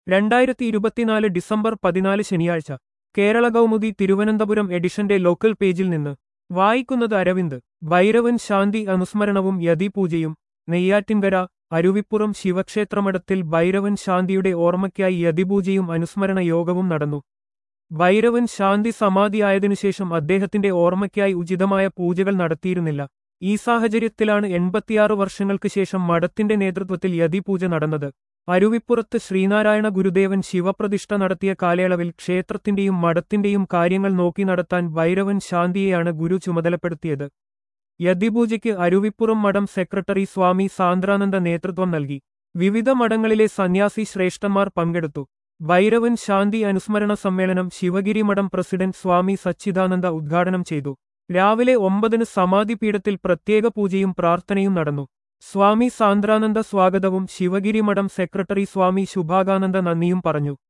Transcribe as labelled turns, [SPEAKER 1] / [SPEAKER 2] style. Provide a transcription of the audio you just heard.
[SPEAKER 1] രണ്ടായിരത്തി ഇരുപത്തിനാല് ഡിസംബർ പതിനാല് ശനിയാഴ്ച കേരള കൗമുദി തിരുവനന്തപുരം എഡിഷന്റെ ലോക്കൽ പേജിൽ നിന്ന് വായിക്കുന്നത് അരവിന്ദ് ഭൈരവൻ ശാന്തി അനുസ്മരണവും യതിപൂജയും നെയ്യാറ്റിൻകര അരുവിപ്പുറം ശിവക്ഷേത്രമഠത്തിൽ ഭൈരവൻ ശാന്തിയുടെ ഓർമ്മയ്ക്കായി യതിപൂജയും അനുസ്മരണ യോഗവും നടന്നു ഭൈരവൻ ശാന്തി സമാധിയായതിനുശേഷം അദ്ദേഹത്തിന്റെ ഓർമ്മയ്ക്കായി ഉചിതമായ പൂജകൾ നടത്തിയിരുന്നില്ല ഈ സാഹചര്യത്തിലാണ് എൺപത്തിയാറ് വർഷങ്ങൾക്ക് ശേഷം മഠത്തിന്റെ നേതൃത്വത്തിൽ യതിപൂജ നടന്നത് അരുവിപ്പുറത്ത് ശ്രീനാരായണ ഗുരുദേവൻ ശിവപ്രതിഷ്ഠ നടത്തിയ കാലയളവിൽ ക്ഷേത്രത്തിന്റെയും മഠത്തിന്റെയും കാര്യങ്ങൾ നോക്കി നടത്താൻ ഭൈരവൻ ശാന്തിയെയാണ് ഗുരു ചുമതലപ്പെടുത്തിയത് യതിപൂജയ്ക്ക് അരുവിപ്പുറം മഠം സെക്രട്ടറി സ്വാമി സാന്ദ്രാനന്ദ നേതൃത്വം നൽകി വിവിധ മഠങ്ങളിലെ സന്യാസി ശ്രേഷ്ഠന്മാർ പങ്കെടുത്തു ഭൈരവൻ ശാന്തി അനുസ്മരണ സമ്മേളനം ശിവഗിരി മഠം പ്രസിഡന്റ് സ്വാമി സച്ചിദാനന്ദ ഉദ്ഘാടനം ചെയ്തു രാവിലെ ഒമ്പതിന് സമാധി പീഠത്തിൽ പ്രത്യേക പൂജയും പ്രാർത്ഥനയും നടന്നു സ്വാമി സാന്ദ്രാനന്ദ സ്വാഗതവും ശിവഗിരി മഠം സെക്രട്ടറി സ്വാമി ശുഭാകാനന്ദ നന്ദിയും പറഞ്ഞു